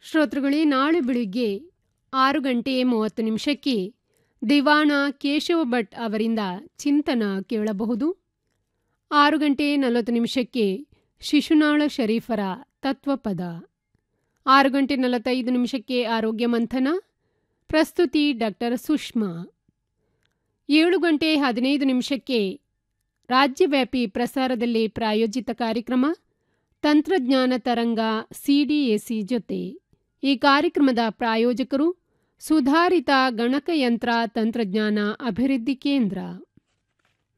ಶ್ರೋತೃಗಳೇ ನಾಳೆ ಬೆಳಿಗ್ಗೆ ಆರು ಗಂಟೆ ಮೂವತ್ತು ನಿಮಿಷಕ್ಕೆ ದಿವಾಣ ಕೇಶವ ಭಟ್ ಅವರಿಂದ ಚಿಂತನ ಕೇಳಬಹುದು ಆರು ಗಂಟೆ ನಲವತ್ತು ನಿಮಿಷಕ್ಕೆ ಶಿಶುನಾಳ ಶರೀಫರ ತತ್ವಪದ ಆರು ಗಂಟೆ ನಲವತ್ತೈದು ನಿಮಿಷಕ್ಕೆ ಆರೋಗ್ಯ ಮಂಥನ ಪ್ರಸ್ತುತಿ ಡಾಕ್ಟರ್ ಸುಷ್ಮಾ ಏಳು ಗಂಟೆ ಹದಿನೈದು ನಿಮಿಷಕ್ಕೆ ರಾಜ್ಯವ್ಯಾಪಿ ಪ್ರಸಾರದಲ್ಲಿ ಪ್ರಾಯೋಜಿತ ಕಾರ್ಯಕ್ರಮ ತಂತ್ರಜ್ಞಾನ ತರಂಗ ಸಿಡಿಎಸಿ ಜೊತೆ ಈ ಕಾರ್ಯಕ್ರಮದ ಪ್ರಾಯೋಜಕರು ಸುಧಾರಿತ ಗಣಕಯಂತ್ರ ತಂತ್ರಜ್ಞಾನ ಅಭಿವೃದ್ಧಿ ಕೇಂದ್ರ